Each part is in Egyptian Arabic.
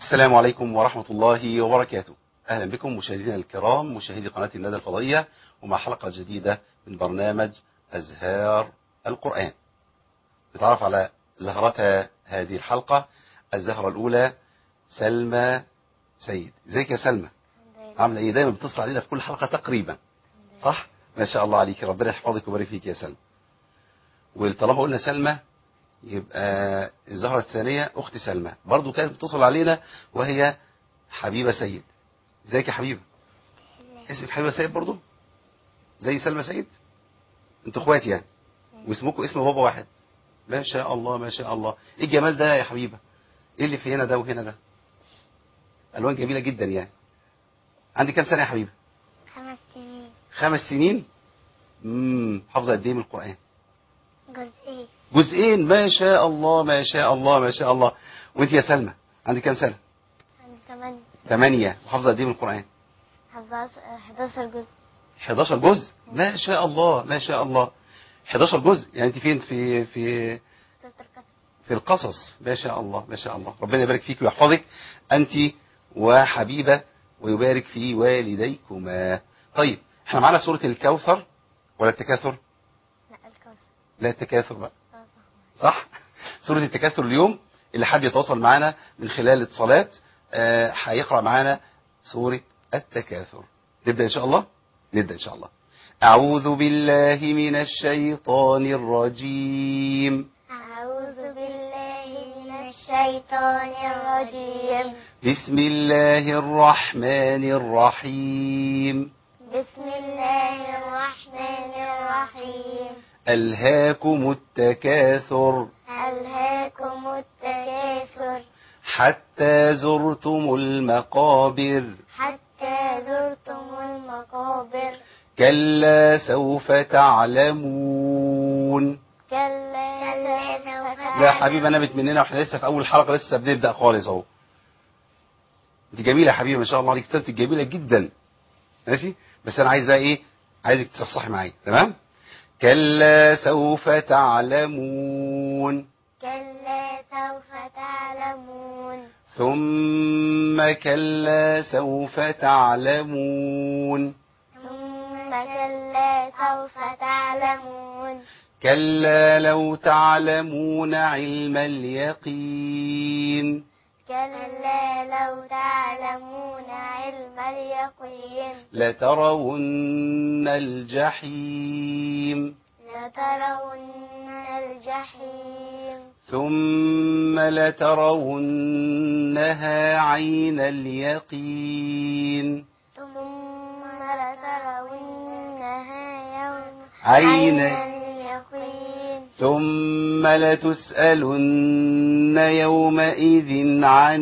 السلام عليكم ورحمة الله وبركاته أهلا بكم مشاهدينا الكرام مشاهدي قناة الندى الفضائية ومع حلقة جديدة من برنامج أزهار القرآن نتعرف على زهرتها هذه الحلقة الزهرة الأولى سلمى سيد ازيك يا سلمى عاملة ايه دايما بتصل علينا في كل حلقة تقريبا صح ما شاء الله عليك ربنا يحفظك ويبارك فيك يا سلمى وطالما قلنا سلمى يبقى الزهرة الثانية أخت سلمى برضو كانت بتصل علينا وهي حبيبة سيد ازيك يا حبيبة اسمك حبيبة سيد برضو زي سلمى سيد انتوا اخوات يعني واسمكم اسم بابا واحد ما شاء الله ما شاء الله ايه الجمال ده يا حبيبة ايه اللي في هنا ده وهنا ده الوان جميلة جدا يعني عندي كام سنة يا حبيبة خمس سنين خمس سنين امم حافظة قد ايه من القرآن جزئين جزئين ما شاء الله ما شاء الله ما شاء الله وانت يا سلمى عندك كام سنة عندي ثمانية ثمانية وحافظة قد ايه من القرآن حفظت 11 جزء 11 جزء ما شاء الله ما شاء الله 11 جزء يعني انت فين في في سورة القصص في القصص ما شاء الله ما شاء الله ربنا يبارك فيك ويحفظك انت وحبيبة ويبارك في والديكما طيب احنا معانا سورة الكوثر ولا التكاثر لا الكوثر لا التكاثر بقى آه، صح. صح سورة التكاثر اليوم اللي حابب يتواصل معنا من خلال الاتصالات آه، هيقرأ معنا سورة التكاثر نبدأ إن شاء الله نبدأ إن شاء الله أعوذ بالله من الشيطان الرجيم أعوذ بالله من الشيطان الرجيم بسم الله الرحمن الرحيم بسم الله الرحمن الرحيم ألهاكم التكاثر ألهاكم التكاثر حتى زرتم المقابر حتى زرتم المقابر كلا سوف تعلمون كلا سوف لا يا حبيبي انا مننا واحنا لسه في اول حلقه لسه بنبدا خالص اهو انت جميله يا حبيبي ما شاء الله عليك ابتسامتك جميله جدا ماشي بس انا عايز بقى ايه عايزك تصحصحي معايا تمام كلا سوف تعلمون كلا سوف تعلمون ثم كلا سوف تعلمون ثم كلا سوف تعلمون كلا لو تعلمون علم اليقين كلا لو تعلمون علم اليقين لترون الجحيم لترون الجحيم ثم لترونها عين اليقين ثم لترونها يوم عين اليقين ثم لتسألن يومئذ عن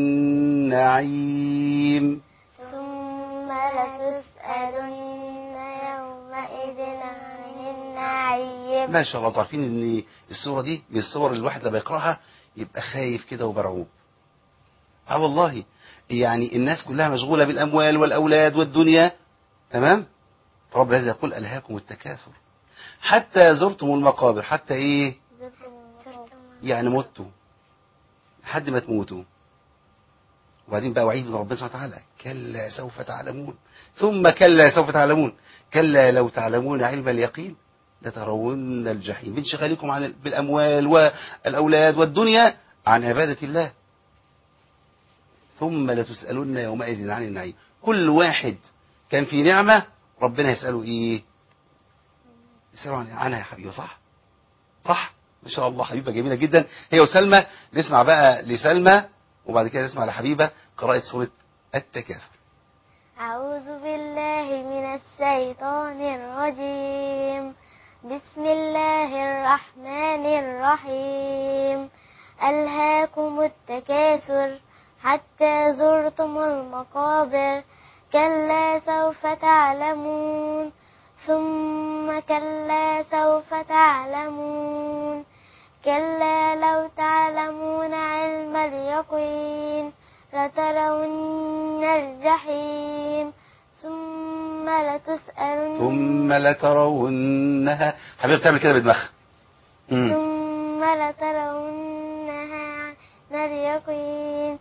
النعيم ثم لتسألن يومئذ عن النعيم ما شاء الله انتوا عارفين ان الصورة دي من الصور اللي الواحد لما يقرأها يبقى خايف كده ومرعوب اه والله يعني الناس كلها مشغولة بالأموال والأولاد والدنيا تمام رب العزة يقول ألهاكم التكاثر حتى زرتم المقابر حتى ايه يعني متوا لحد ما تموتوا وبعدين بقى وعيد من ربنا سبحانه وتعالى كلا سوف تعلمون ثم كلا سوف تعلمون كلا لو تعلمون علم اليقين لترون الجحيم بانشغالكم عن بالأموال والأولاد والدنيا عن عبادة الله ثم لتسألن يومئذ عن النعيم كل واحد كان في نعمة ربنا يسأله إيه يسأله عن- عنها يا حبيبي صح صح ما شاء الله حبيبة جميلة جدا هي وسلمى نسمع بقى لسلمى وبعد كده نسمع لحبيبة قراءة سورة التكاثر أعوذ بالله من الشيطان الرجيم بسم الله الرحمن الرحيم ألهاكم التكاثر حتى زرتم المقابر كلا سوف تعلمون ثم كلا سوف تعلمون كلا لو تعلمون علم اليقين لترون الجحيم ثم لتسألن ثم لترونها حبيبة بتعمل كده بدماغها مم. ثم لترونها عن اليقين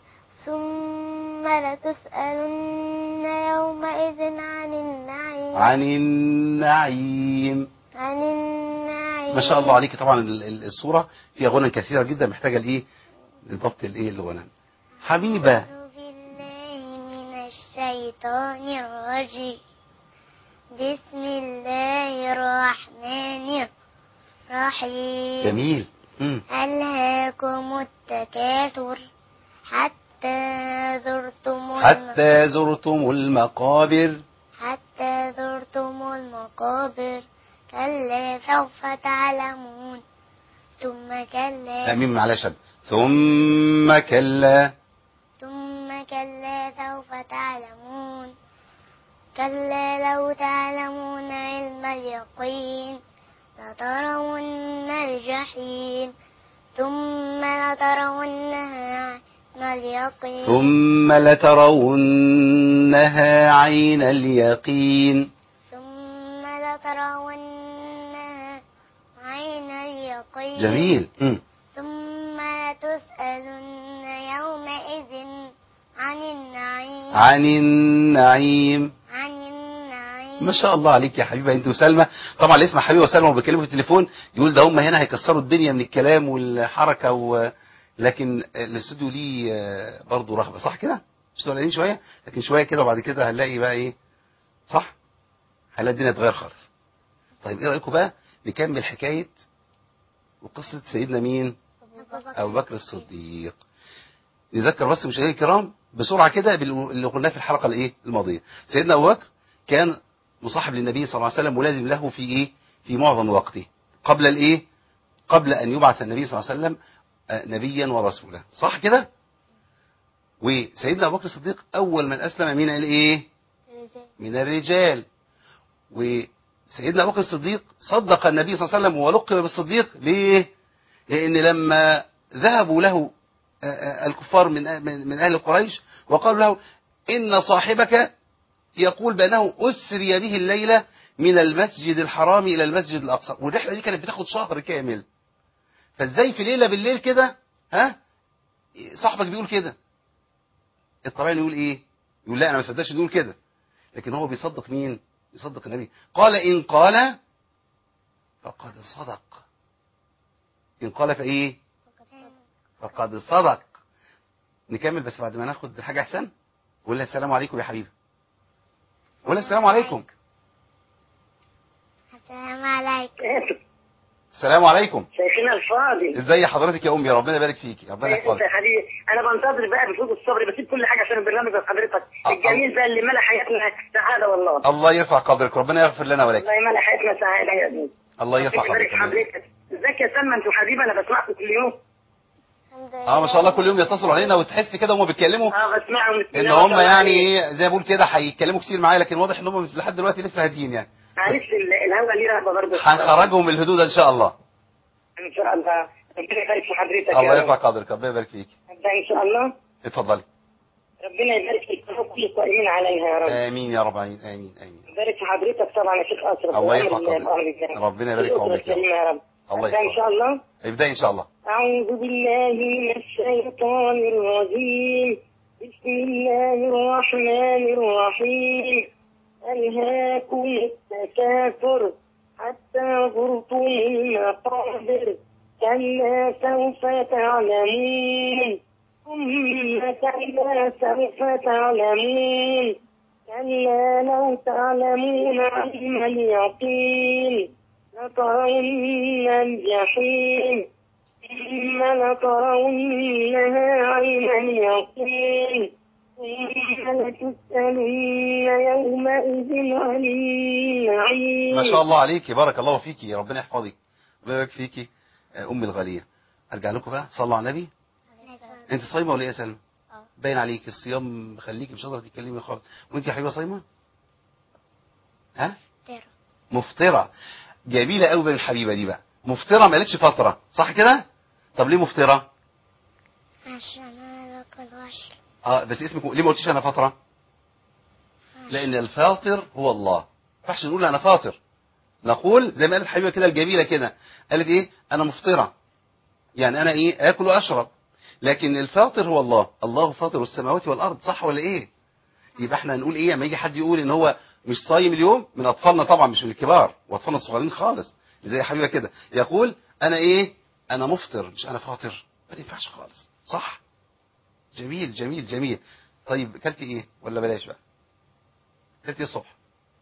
ثم لتسألن يومئذ عن النعيم عن النعيم عن النعيم ما شاء الله عليك طبعا ال- ال- الصورة فيها غنى كثيرة جدا محتاجة لإيه لضبط الإيه الغنى حبيبة أعوذ بالله من الشيطان الرجيم بسم الله الرحمن الرحيم جميل مم. ألهاكم التكاثر حتى زرتم الم- حتى زرتم المقابر حتى زرتم المقابر كلا سوف تعلمون ثم كلا أمين معلش شد ثم كلا ثم كلا سوف تعلمون كلا لو تعلمون علم اليقين لترون الجحيم ثم لترونها عين اليقين ثم لترونها عين اليقين ثم لترونها عين اليقين جميل مم. ثم لتسألن يومئذ عن النعيم عن النعيم عن النعيم ما شاء الله عليك يا حبيبه انت وسلمى طبعا اللي يسمع حبيبه وسلمى وبيكلموا في التليفون يقول ده هم هنا هيكسروا الدنيا من الكلام والحركه و... لكن الاستوديو ليه آه، برضه رهبه صح كده مش قلقانين شويه لكن شويه كده وبعد كده هنلاقي بقى ايه صح هنلاقي الدنيا اتغير خالص طيب ايه رايكم بقى نكمل حكايه وقصه سيدنا مين ابو بكر الصديق نذكر بس مشاهدينا الكرام بسرعه كده بال- اللي قلناه في الحلقه الايه الماضيه سيدنا ابو بكر كان مصاحب للنبي صلى الله عليه وسلم ملازم له في ايه في معظم وقته قبل الايه قبل ان يبعث النبي صلى الله عليه وسلم آه، نبيا ورسولا صح كده وسيدنا ابو بكر الصديق اول من اسلم من الايه من الرجال وسيدنا ابو بكر الصديق صدق النبي صلى الله عليه وسلم ولقب بالصديق ليه لان لما ذهبوا له آه، آه، الكفار من من من اهل قريش وقالوا له ان صاحبك يقول بانه اسري به الليله من المسجد الحرام الى المسجد الاقصى والرحله دي كانت بتاخد شهر كامل فازاي في ليله بالليل كده ها صاحبك بيقول كده الطبيعي يقول ايه يقول لا انا ما صدقش نقول كده لكن هو بيصدق مين يصدق النبي قال ان قال فقد صدق ان قال فايه فقد صدق نكمل بس بعد ما ناخد حاجه احسن ولا السلام عليكم يا حبيبي ولا السلام عليكم السلام عليكم السلام عليكم شيخنا الفاضل ازي حضرتك يا امي ربنا يبارك فيكي ربنا انت يحفظك يا حبيبي انا بنتظر بقى بفوق الصبر بسيب كل حاجه عشان البرنامج بتاع حضرتك أه، الجميل ده اللي ملا حياتنا سعاده والله الله يرفع قدرك ربنا يغفر لنا ولك والله ملا حياتنا سعاده يا ابني الله يرفع ربنا يبارك قدرك في حضرتك ازيك يا سلمى انت وحبيبي انا بسمعكم كل يوم الحمد لله اه ما شاء الله كل يوم يتصلوا علينا وتحس كده هم بيتكلموا اه بسمعهم بسم ان الله ما هم شاء الله يعني عليك. ايه زي ما بقول كده هيتكلموا كتير معايا لكن واضح ان هم لحد دلوقتي لسه هاديين يعني معلش ال- الهوا ليه رهبه برضه هنخرجهم من الهدود ان شاء الله ان شاء الله ربنا يبارك في حضرتك الله يا يرفع رب قدرك ربنا يبارك فيك ده ان شاء الله اتفضلي ربنا يبارك في كل القائمين عليها يا رب امين يا رب امين امين امين يبارك في حضرتك طبعا يا شيخ اشرف الله يرفع وأمر الله قدرك. بك. ربنا يبارك في الأسرة عمرك يا رب. الكريمة يا رب الله ده ان يحفظك شاء الله ابدأي ان شاء الله أعوذ بالله من الشيطان الرجيم بسم الله الرحمن الرحيم ألهاكم التكاثر حتى زرتم المقابر كلا سوف تعلمون ثم كلا سوف تعلمون كلا لو تعلمون علم اليقين لترون الجحيم ثم لترونها عين اليقين ثم لتسألن يومئذ عن النعيم ما شاء الله عليكي بارك الله فيكي ربنا يحفظك ربنا يبارك فيكي آه، امي الغاليه ارجع لكم بقى صلوا على النبي انت صايمه ولا ايه يا سلمى اه. باين عليك الصيام مخليكي مش قادره تتكلمي خالص وانت يا حبيبه صايمه ها ترى مفطره جميله قوي بين الحبيبه دي بقى مفطره ما قالتش فتره صح كده طب ليه مفطره عشان انا باكل واشرب اه بس اسمك ليه ما قلتيش انا فتره لان الفاطر هو الله ما ينفعش نقول انا فاطر نقول زي ما قالت الحبيبه كده الجميله كده قالت ايه انا مفطره يعني انا ايه اكل واشرب لكن الفاطر هو الله الله فاطر السماوات والارض صح ولا ايه يبقى احنا هنقول ايه لما يجي حد يقول ان هو مش صايم اليوم من اطفالنا طبعا مش من الكبار واطفالنا الصغيرين خالص زي حبيبه كده يقول انا ايه انا مفطر مش انا فاطر ما تنفعش خالص صح جميل جميل جميل طيب كلت ايه ولا بلاش بقى كلت ايه الصبح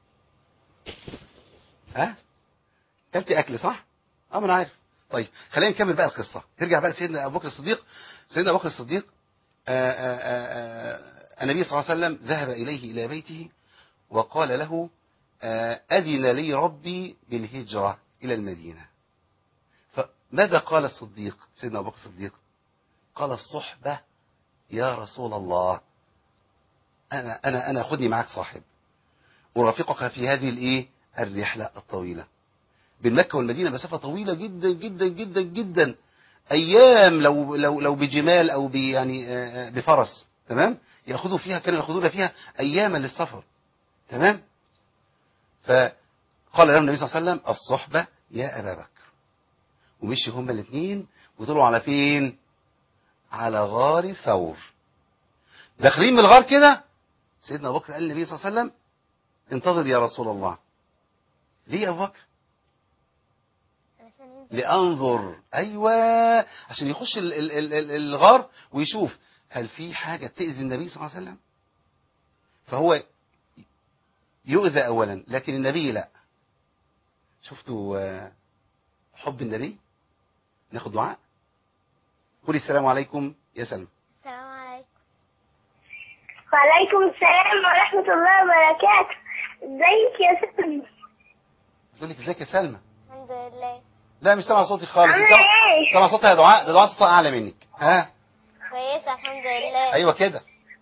ها كلت اكل صح اه ما انا عارف طيب خلينا نكمل بقى القصه ترجع بقى لسيدنا ابو بكر الصديق سيدنا ابو بكر الصديق آآ آآ آآ النبي صلى الله عليه وسلم ذهب اليه الى بيته وقال له آه، اذن لي ربي بالهجره الى المدينه فماذا قال الصديق سيدنا ابو بكر الصديق قال الصحبه يا رسول الله انا انا انا خدني معك صاحب ارافقك في هذه الايه الرحله الطويله بين مكه والمدينه مسافه طويله جدا جدا جدا جدا ايام لو لو لو بجمال او ب يعني آه، آه، بفرس تمام ياخذوا فيها كانوا ياخذون فيها اياما للسفر تمام فقال لهم النبي صلى الله عليه وسلم الصحبه يا ابا بكر ومشي هما الاثنين وطلعوا على فين على غار ثور داخلين من الغار كده سيدنا ابو بكر قال للنبي صلى الله عليه وسلم انتظر يا رسول الله ليه يا ابو بكر علشان ينزل لانظر ايوه عشان يخش ال- ال- ال- ال- الغار ويشوف هل في حاجه تاذي النبي صلى الله عليه وسلم فهو يؤذى اولا لكن النبي لا شفتوا آه، حب النبي ناخد دعاء قولي السلام عليكم يا سلمى السلام عليكم وعليكم السلام ورحمة الله وبركاته ازيك يا سلمى تقول لك ازيك يا سلمى الحمد لله لا مش سامع صوتي خالص عاملة سامع ايه؟ سامع صوتها يا دعاء ده دعاء صوتها اعلى منك ها كويسة الحمد لله ايوه كده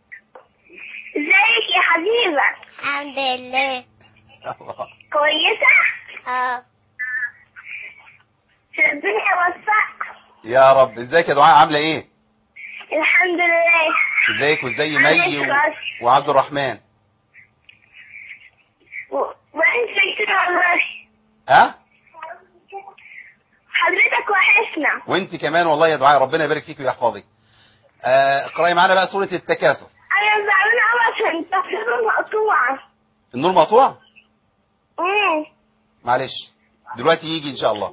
ازيك يا حبيبة الحمد لله الله. كويسة اه ربنا يوفقك يا رب ازيك يا دعاء عامله ايه الحمد لله ازيك وازاي عاملة مي و... كويس. وعبد الرحمن و- وانت كده والله ها حضرتك وحشنا وانت كمان والله يا دعاء ربنا يبارك فيك ويحفظك آه، اقراي معانا بقى سوره التكاثر انا زعلانة اوي عشان تفسير مقطوعة النور مقطوع امم معلش دلوقتي يجي ان شاء الله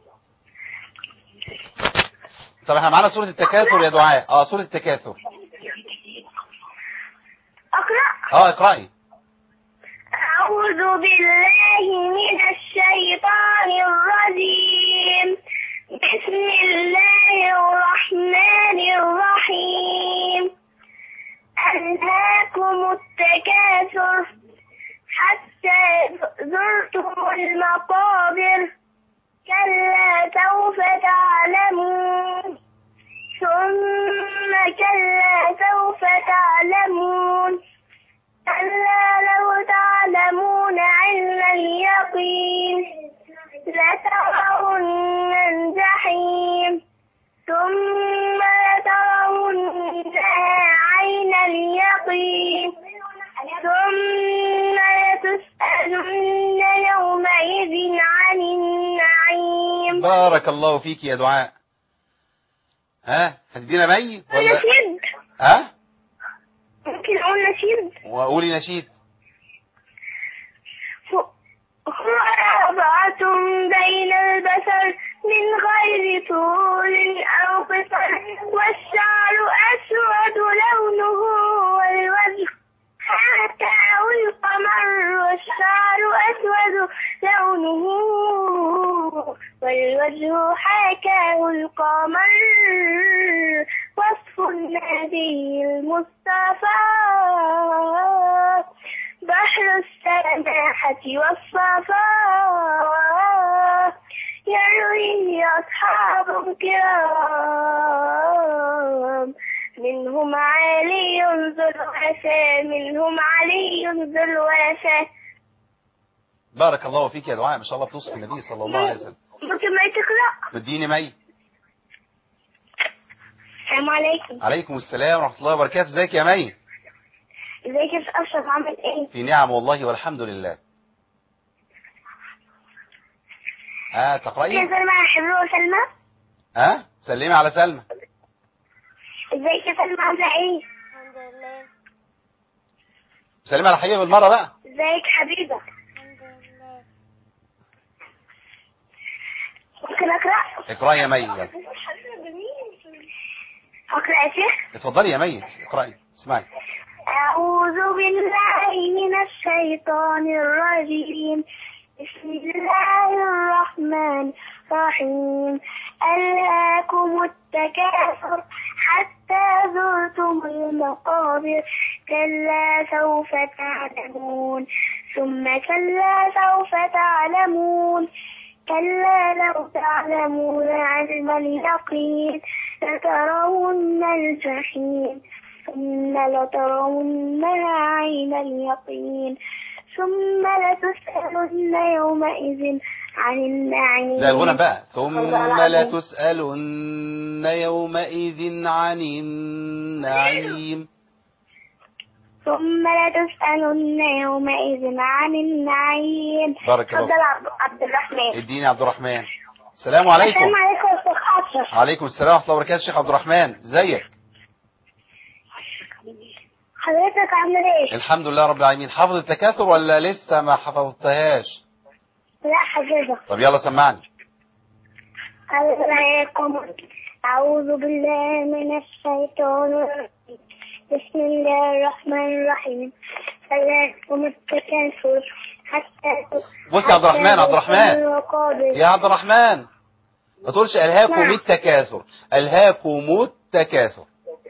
طب احنا معانا سوره التكاثر يا دعاء اه سوره التكاثر اقرأ اه اقراي أعوذ بالله من الشيطان الرجيم بسم الله الرحمن الرحيم ألهاكم التكاثر حتى زرتم المقابر كلا سوف تعلمون ثم كلا سوف تعلمون كلا لو تعلمون علم اليقين لترون الجحيم ثم لترونها عين اليقين ثم لتسألن يومئذ عن النعيم بارك الله فيك يا دعاء ها هتدينا مي ولا نشيد ها ممكن أقول نشيد وقولي نشيد خرابات بين البشر من غير طول أو قصر والشعر أسود لونه والوجه حكاه القمر والشعر أسود لونه والوجه حكاه القمر وصف النبي المصطفى بحر السماحة والصفاء يرويه أصحاب كرام منهم علي ذو الوفا منهم علي ذو الوفا بارك الله فيك يا دعاء ما شاء الله بتوصف النبي صلى الله عليه وسلم ممكن ما تقرأ مديني مي السلام عليكم عليكم السلام ورحمه الله وبركاته ازيك يا مي ازيك يا أستاذ أشرف عامل ايه؟ في نعم والله والحمد لله ها يا تقرأي سلمى يا حبيبي وسلمى ها سلمي على سلمى ازيك يا سلمى عاملة ايه؟ الحمد لله سلمي على حبيبي بالمره بقى ازيك حبيبة؟ الحمد لله ممكن اقرأ؟ اقراي يا مي يلا. اقرأ يا شيخ؟ اتفضلي يا مي اقراي اسمعي أعوذ بالله من الشيطان الرجيم بسم الله الرحمن الرحيم ألهاكم التكاثر حتى زرتم المقابر كلا سوف تعلمون ثم كلا سوف تعلمون كلا لو تعلمون علم اليقين لترون الجحيم ثم لترونها عين اليقين ثم لتسألن يومئذ عن النعيم لا الغنى بقى ثم الله العظيم. لتسألن يومئذ عن النعيم ثم لتسألن يومئذ عن النعيم بارك الله تفضل عبد- عبد الرحمن اديني عبد الرحمن السلام عليكم السلام عليكم يا أستاذ حافظ عليكم السلام ورحمه الله وبركاته شيخ عبد الرحمن ازيك حضرتك عامل ايه؟ الحمد لله رب العالمين حافظ التكاثر ولا لسه ما حفظتهاش لا حضرتك طب يلا سمعني عليكم أعوذ بالله من الشيطان الرجيم بسم الله الرحمن الرحيم فلاكم التكاثر حتى بص يا عبد الرحمن، عبد الرحمن. الرحمن يا عبد الرحمن ما تقولش الهاكم نعم. التكاثر الهاكم التكاثر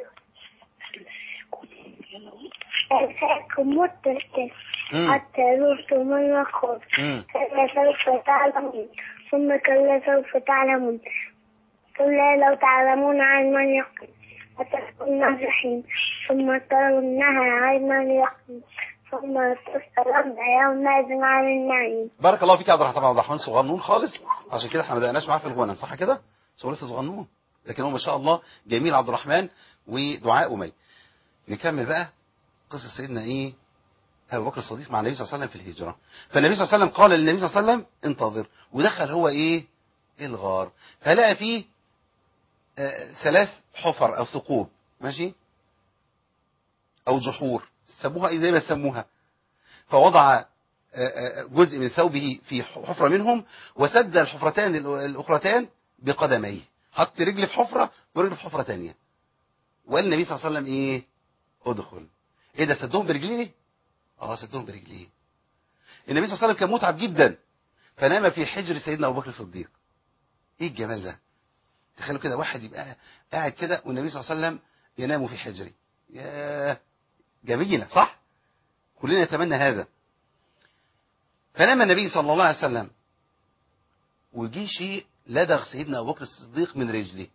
فلاكم التكاثر مم. حتى زرتم المقابر مم. كلا سوف تعلمون ثم كلا سوف تعلمون كلا لو تعلمون علم اليقين لتكون الجحيم ثم ترونها عين اليقين ثم تسألن يومئذ عن النعيم بارك الله فيك يا عبد الرحمن عبد الرحمن صغنون خالص عشان كده احنا ما بدأناش معاه في الغنى صح كده بس هو لسه صغنون لكن هو ما شاء الله جميل عبد الرحمن ودعاء أمي نكمل بقى قصة سيدنا ايه ابو بكر الصديق مع النبي صلى الله عليه وسلم في الهجرة فالنبي صلى الله عليه وسلم قال للنبي صلى الله عليه وسلم انتظر ودخل هو ايه الغار فلقى فيه آه ثلاث حفر او ثقوب ماشي او جحور سموها ايه زي ما سموها فوضع آه، آه، جزء من ثوبه في حفرة منهم وسد الحفرتان الأ- الأخرتان بقدميه حط رجل في حفرة ورجل في حفرة تانية وقال النبي صلى الله عليه وسلم ايه ادخل ايه ده سدهم برجليه اه سدهم برجليه النبي صلى الله عليه وسلم كان متعب جدا فنام في حجر سيدنا ابو بكر الصديق ايه الجمال ده تخيلوا كده واحد يبقى قاعد كده والنبي صلى الله عليه وسلم ينام في حجري يا جميلة صح كلنا نتمنى هذا فنام النبي صلى الله عليه وسلم وجي شيء لدغ سيدنا ابو بكر الصديق من رجله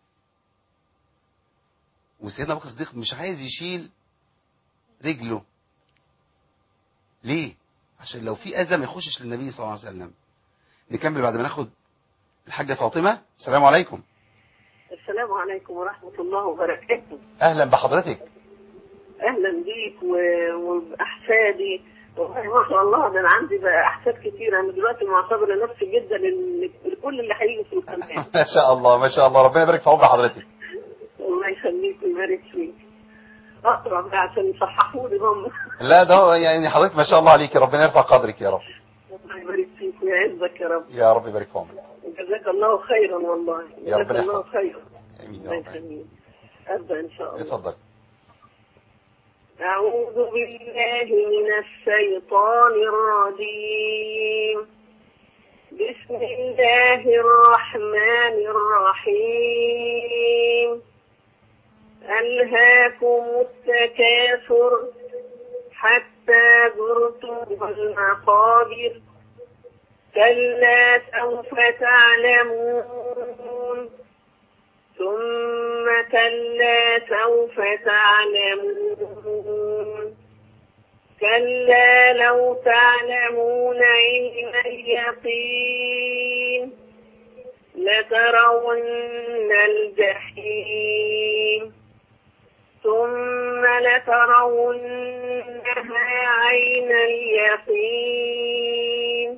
وسيدنا ابو بكر الصديق مش عايز يشيل رجله ليه عشان لو في اذى ما يخشش للنبي صلى الله عليه وسلم نكمل بعد ما ناخد الحاجه فاطمه السلام عليكم السلام عليكم ورحمة الله وبركاته اهلا بحضرتك أهلا بيك و- وبأحفادي والله ما شاء الله ده أنا عندي بقى أحفاد كتير أنا دلوقتي معتبرة نفسي جدا إن لكل اللي هيجي في القناة ما شاء الله ما شاء الله ربنا يبارك في عمر حضرتك الله يخليك ويبارك فيك أقرأ بقى عشان يصححوا لي هم لا ده هو يعني حضرتك ما شاء الله عليك ربنا يرفع قدرك يا رب الله يبارك فيك ويعزك يا رب يا رب يبارك في عمرك جزاك الله خيرا والله يا جزاك ربنا الله يحفظك. خيرا امين يا الله رب يخليك أبدأ إن شاء الله اتفضل أعوذ بالله من الشيطان الرجيم بسم الله الرحمن الرحيم ألهاكم التكاثر حتى زرتم المقابر كلا سوف تعلمون ثم كلا سوف تعلمون كلا لو تعلمون علم اليقين لترون الجحيم ثم لترونها عين اليقين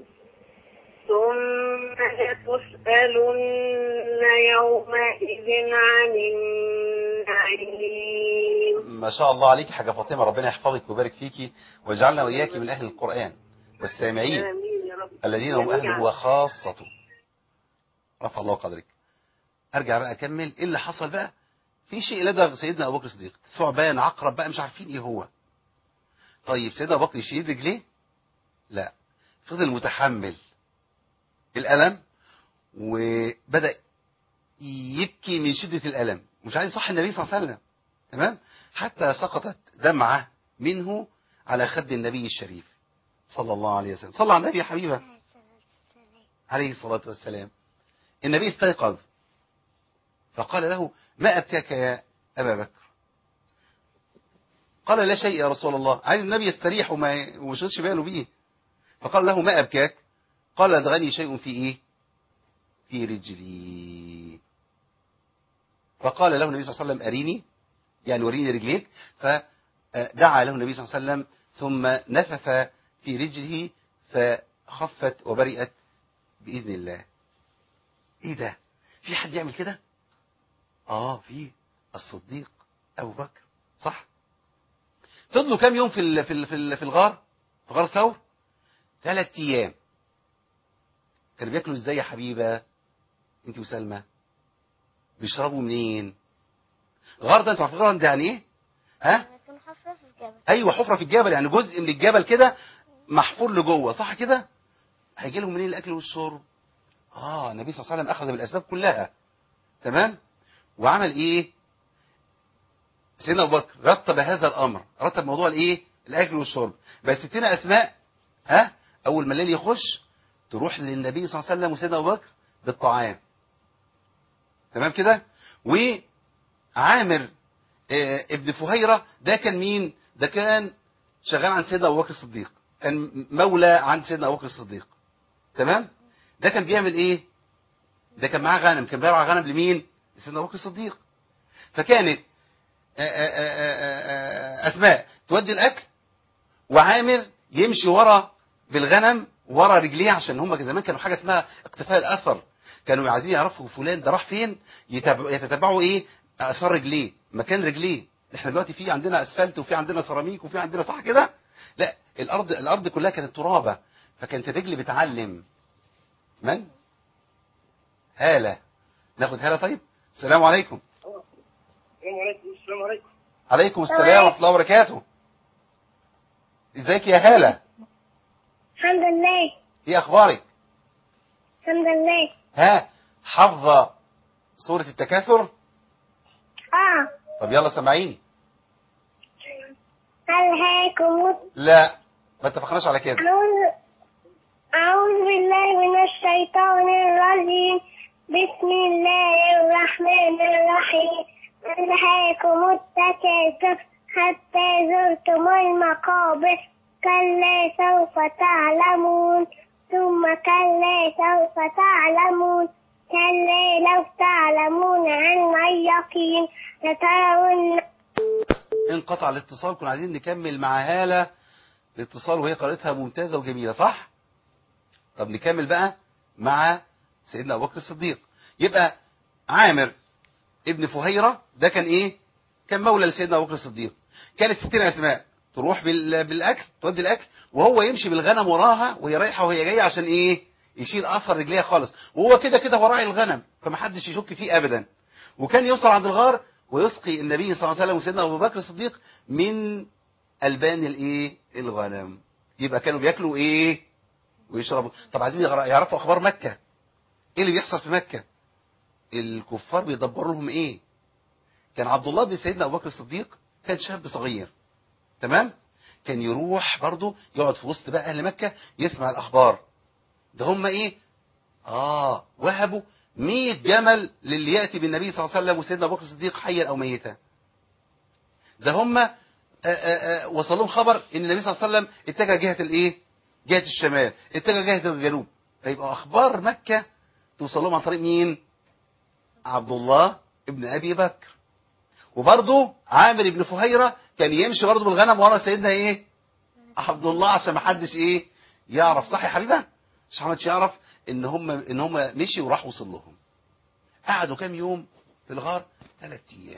ثم لتسألن يومئذ عن الرحيم ما شاء الله عليك حاجة فاطمة ربنا يحفظك ويبارك فيكي ويجعلنا وإياك من أهل القرآن والسامعين آمين يا رب الذين هم جميعاً. أهله وخاصته رفع الله قدرك أرجع بقى أكمل إيه اللي حصل بقى في شيء لدى سيدنا أبو بكر الصديق ثعبان عقرب بقى مش عارفين إيه هو طيب سيدنا أبو بكر يشيل رجليه لا فضل متحمل الألم وبدأ يبكي من شدة الألم مش عايز يصحي النبي صلى الله عليه وسلم تمام حتى سقطت دمعة منه على خد النبي الشريف صلى الله عليه وسلم صلى على النبي يا حبيبة عليه الصلاة والسلام النبي استيقظ فقال له ما أبكاك يا أبا بكر قال لا شيء يا رسول الله عايز النبي يستريح وما يشغلش باله بيه فقال له ما أبكاك قال أدغني شيء في إيه في رجلي فقال له النبي صلى الله عليه وسلم أريني يعني وريني رجليك فدعا له النبي صلى الله عليه وسلم ثم نفث في رجله فخفت وبرئت بإذن الله ايه ده في حد يعمل كده اه في الصديق ابو بكر صح فضلوا كام يوم في ال في ال في, ال في الغار في غار ثور ثلاث ايام كانوا بياكلوا ازاي يا حبيبه انت وسلمى بيشربوا منين غار ده انتوا عارفين غار ده يعني ايه ها يكون حفرة في الجبل ايوه حفره في الجبل يعني جزء من الجبل كده محفور لجوه صح كده هيجي لهم منين الاكل والشرب اه النبي صلى الله عليه وسلم اخذ بالاسباب كلها تمام وعمل ايه سيدنا ابو بكر رتب هذا الامر رتب موضوع الايه الاكل والشرب بس ستنا اسماء ها اول ما الليل يخش تروح للنبي صلى الله عليه وسلم وسيدنا ابو بكر بالطعام تمام كده وعامر آه، ابن فهيرة ده كان مين ده كان شغال عند سيدنا ابو بكر الصديق كان مولى عند سيدنا ابو بكر الصديق تمام ده كان بيعمل ايه ده كان معاه غنم كان بيرعى غنم لمين لسيدنا ابو بكر الصديق فكانت آه، آه، آه، آه، آه، اسماء تودي الاكل وعامر يمشي ورا بالغنم ورا رجليه عشان هم زمان كانوا حاجه اسمها اقتفاء الاثر كانوا عايزين يعرفوا فلان ده راح فين يتابع- يتتبعوا ايه اثار رجليه مكان رجليه احنا دلوقتي في عندنا اسفلت وفي عندنا سيراميك وفي عندنا صح كده لا الارض الارض كلها كانت ترابه فكانت الرجل بتعلم من هاله ناخد هاله طيب السلام عليكم السلام عليكم السلام عليكم عليكم السلام ورحمه الله وبركاته ازيك يا هاله الحمد لله ايه اخبارك الحمد لله ها حافظه سوره التكاثر اه طب يلا سامعيني ألهاكم لا ما اتفقناش على كده أعوذ أعوذ بالله من الشيطان الرجيم بسم الله الرحمن الرحيم ألهاكم التكاثر حتى زرتم المقابر كلا سوف تعلمون ثم كلا سوف تعلمون كلا لو تعلمون علم اليقين لترون انقطع الاتصال كنا عايزين نكمل مع هالة الاتصال وهي قراءتها ممتازة وجميلة صح طب نكمل بقى مع سيدنا أبو بكر الصديق يبقى عامر ابن فهيرة ده كان ايه كان مولى لسيدنا أبو بكر الصديق كانت ستين أسماء تروح بال- بالأكل تودي الأكل وهو يمشي بالغنم وراها وهي رايحة وهي جاية عشان ايه يشيل أثر رجليها خالص وهو كده كده هو راعي الغنم فمحدش يشك فيه أبدا وكان يوصل عند الغار ويسقي النبي صلى الله عليه وسلم وسيدنا ابو بكر الصديق من البان الايه الغنم يبقى كانوا بياكلوا ايه ويشربوا طب عايزين يغر- يعرفوا اخبار مكه ايه اللي بيحصل في مكه الكفار بيدبروا لهم ايه كان عبد الله بن سيدنا ابو بكر الصديق كان شاب صغير تمام كان يروح برضه يقعد في وسط بقى اهل مكه يسمع الاخبار ده هم ايه اه وهبوا 100 جمل للي ياتي بالنبي صلى الله عليه وسلم وسيدنا ابو بكر الصديق حيا او ميتا ده هم وصل لهم خبر ان النبي صلى الله عليه وسلم اتجه جهه الايه جهه الشمال اتجه جهه الجنوب فيبقى اخبار مكه توصل لهم عن طريق مين عبد الله ابن ابي بكر وبرضه عامر بن فهيره كان يمشي برضه بالغنم ورا سيدنا ايه عبد الله عشان ما حدش ايه يعرف صح يا حبيبه مش محدش يعرف ان هم ان هم مشي وراح وصل لهم قعدوا كام يوم في الغار ثلاث ايام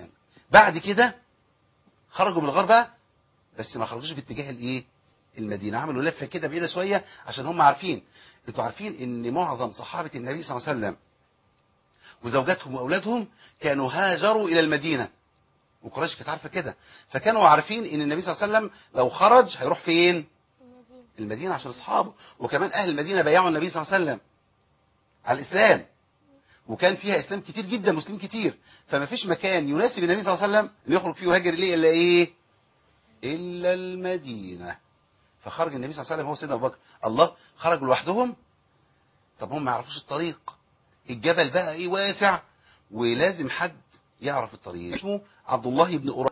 بعد كده خرجوا من الغار بقى بس ما خرجوش باتجاه الايه المدينه عملوا لفه كده بعيده شويه عشان هم عارفين انتوا عارفين ان معظم صحابه النبي صلى الله عليه وسلم وزوجاتهم واولادهم كانوا هاجروا الى المدينه وقريش كانت عارفه كده فكانوا عارفين ان النبي صلى الله عليه وسلم لو خرج هيروح فين المدينه عشان اصحابه وكمان اهل المدينه بايعوا النبي صلى الله عليه وسلم على الاسلام وكان فيها اسلام كتير جدا مسلمين كتير فما فيش مكان يناسب النبي صلى الله عليه وسلم ان يخرج فيه ويهاجر اليه الا ايه الا المدينه فخرج النبي صلى الله عليه وسلم هو سيدنا ابو بكر الله خرجوا لوحدهم طب هم ما يعرفوش الطريق الجبل بقى ايه واسع ولازم حد يعرف الطريق اسمه عبد الله بن